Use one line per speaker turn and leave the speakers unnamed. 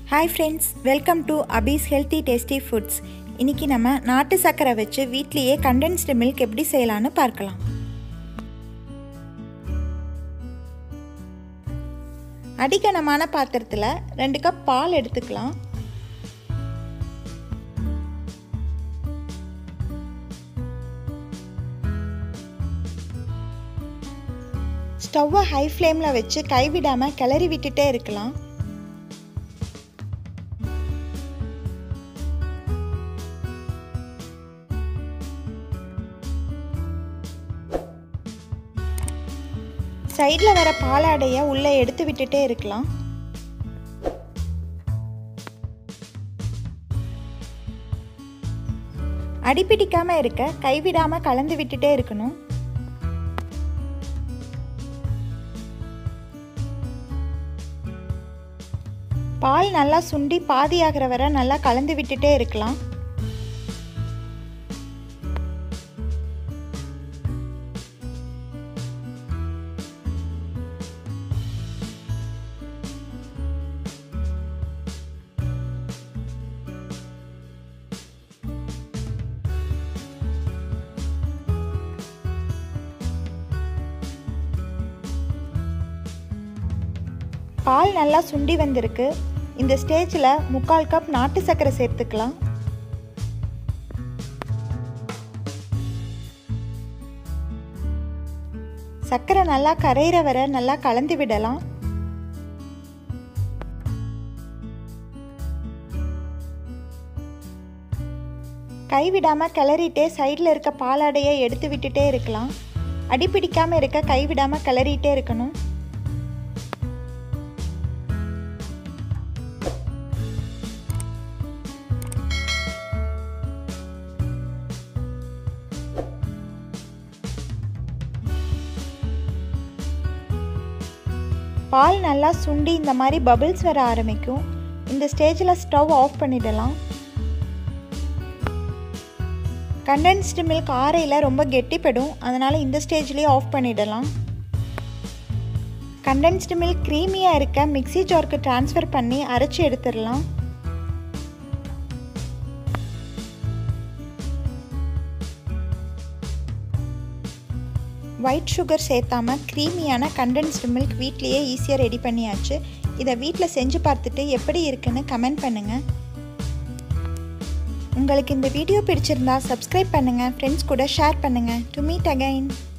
hi friends welcome to Abi's healthy tasty foods இன்றைக்கி நம்ம நாட்டு சர்க்கரை வச்சு வீட்லேயே கண்டென்ஸ்டு மில்க் எப்படி செய்யலான்னு பார்க்கலாம் அடிகனமான பாத்திரத்தில் ரெண்டு கப் பால் எடுத்துக்கலாம் ஸ்டவ்வை ஹை ஃப்ளேமில் வச்சு கைவிடாமல் கிளறி விட்டுட்டே இருக்கலாம் சைடில் வர பாலாடையை உள்ளே எடுத்து விட்டுட்டே இருக்கலாம் அடிப்பிடிக்காமல் இருக்க கைவிடாமல் கலந்து விட்டுட்டே இருக்கணும் பால் நல்லா சுண்டி பாதியாகிற வரை நல்லா கலந்து விட்டுட்டே இருக்கலாம் பால் நல்லா சுண்டி வந்திருக்கு இந்த ஸ்டேஜில் முக்கால் கப் நாட்டு சர்க்கரை சேர்த்துக்கலாம் சர்க்கரை நல்லா கரையிற வர நல்லா கலந்து விடலாம் கைவிடாமல் கிளறிட்டே சைடில் இருக்க பாலாடையை எடுத்து விட்டுட்டே இருக்கலாம் அடிப்பிடிக்காமல் இருக்க கைவிடாமல் கிளறிட்டே இருக்கணும் பால் நல்லா சுண்டி இந்த மாதிரி பபிள்ஸ் வர ஆரம்பிக்கும் இந்த ஸ்டேஜில் ஸ்டவ் ஆஃப் பண்ணிடலாம் கண்டென்ஸ்டு மில்க் ஆறையில் ரொம்ப கெட்டிப்படும் அதனால் இந்த ஸ்டேஜ்லேயே ஆஃப் பண்ணிடலாம் கண்டென்ஸ்டு மில்க் க்ரீமியாக இருக்க மிக்சி ஜாருக்கு ட்ரான்ஸ்ஃபர் பண்ணி அரைச்சி எடுத்துடலாம் ஒயிட் சுகர் சேர்த்தாமல் க்ரீமியான கண்டென்ஸ்டு மில்க் வீட்லேயே ஈஸியாக ரெடி பண்ணியாச்சு இதை வீட்டில் செஞ்சு பார்த்துட்டு எப்படி இருக்குன்னு கமெண்ட் பண்ணுங்கள் உங்களுக்கு இந்த வீடியோ பிடிச்சிருந்தா சப்ஸ்கிரைப் பண்ணுங்கள் ஃப்ரெண்ட்ஸ் கூட ஷேர் பண்ணுங்கள் டு மீட் அகைன்